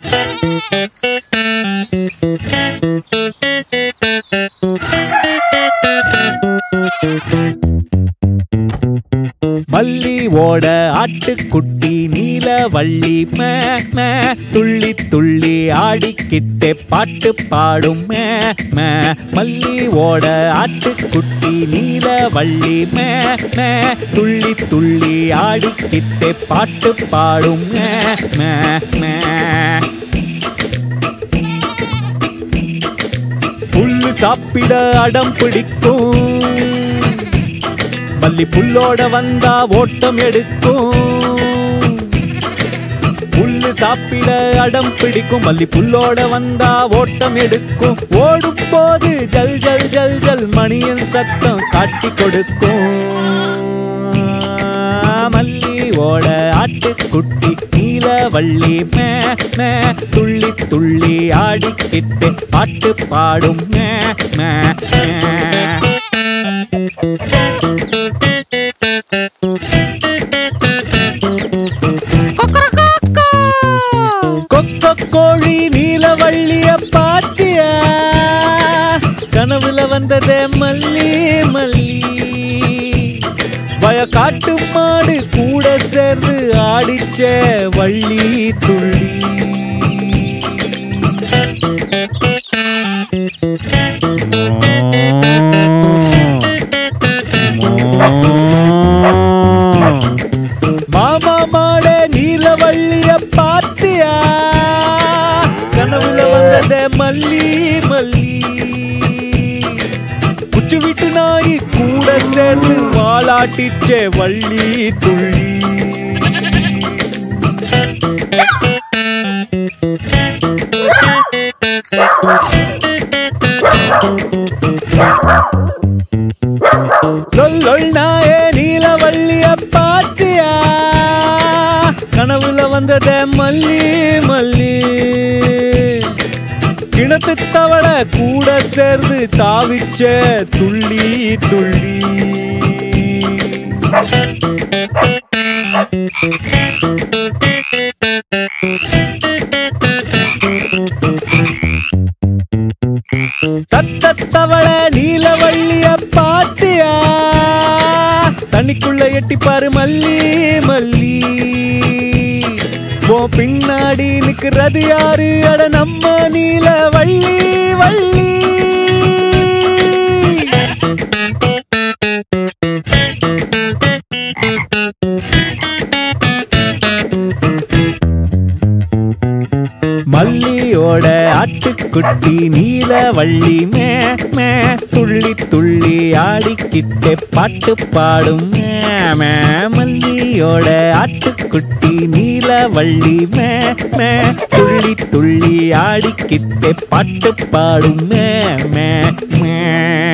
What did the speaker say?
மல்லி ஓட ஆட்டுக்குட்டி நீல வள்ளி மே மே துள்ளி துள்ளி ஆடிக்கிட்டே பாட்டு பாடும் மே மே மல்லி ஓட ஆட்டுக்குட்டி நீல வள்ளி மே மே துள்ளி துள்ளி ஆடிக்கிட்டே பாட்டு பாடும் மே மே மே புல்லு சாப்பிட அடம் பிடிக்கும் மல்லி புல்லோட வந்தா ஓட்டம் எடுக்கும் புல்லு சாப்பிட அடம் பிடிக்கும் மல்லி புல்லோட வந்தா ஓட்டம் எடுக்கும் ஓடும் போது ஜல் ஜல் ஜல் ஜல் மணியின் சத்தம் காட்டி கொடுக்கும் மல்லி ஓட ஆட்டுக்குட்டி நீல வள்ளி மே மே துள்ளி துள்ளி ஆடிக்கிட்டு பாட்டு பாடும் மே மே மே கொக்க கோழி நீலவள்ளிய பாத்தியா கனவுல வந்ததே மல்லி மல்லி வயக்காட்டு மாடு கூட சேர்ந்து ஆடிச்ச வள்ளி துள்ளி மாமா மாட நீலவள்ளிய பாத்தியா கனவுல வந்ததே மல்லி மல்லி குச்சி விட்டு நாய் கூட சேர்ந்து வாலாட்டிச்சே வள்ளி துள்ளி லொல் நாயே நீலவள்ளிய பாத்தியா கனவுல வந்ததே மல்லி மல்லி கிணத்து தவள கூட சேர்ந்து தாவிச்ச துள்ளி துள்ளி தத்தவள நீலவள்ளிய பாத்தியா தண்ணிக்குள்ள எட்டி பாரு மல்லி மல்லி ஓ பின்னாடி நிக்கிறது யாரு அட நம்ம நீல வள்ளி வள்ளி மல்லியோட ஆட்டுக்குட்டி நீல வள்ளி மே மே துள்ளி துள்ளி ஆடிக்கிட்டே பாட்டு பாடும் மே மே மல்லியோட ஆட்டுக்குட்டி நீல வள்ளி மே மே துள்ளி துள்ளி ஆடிக்கிட்டே பாட்டு பாடும் மே மே மே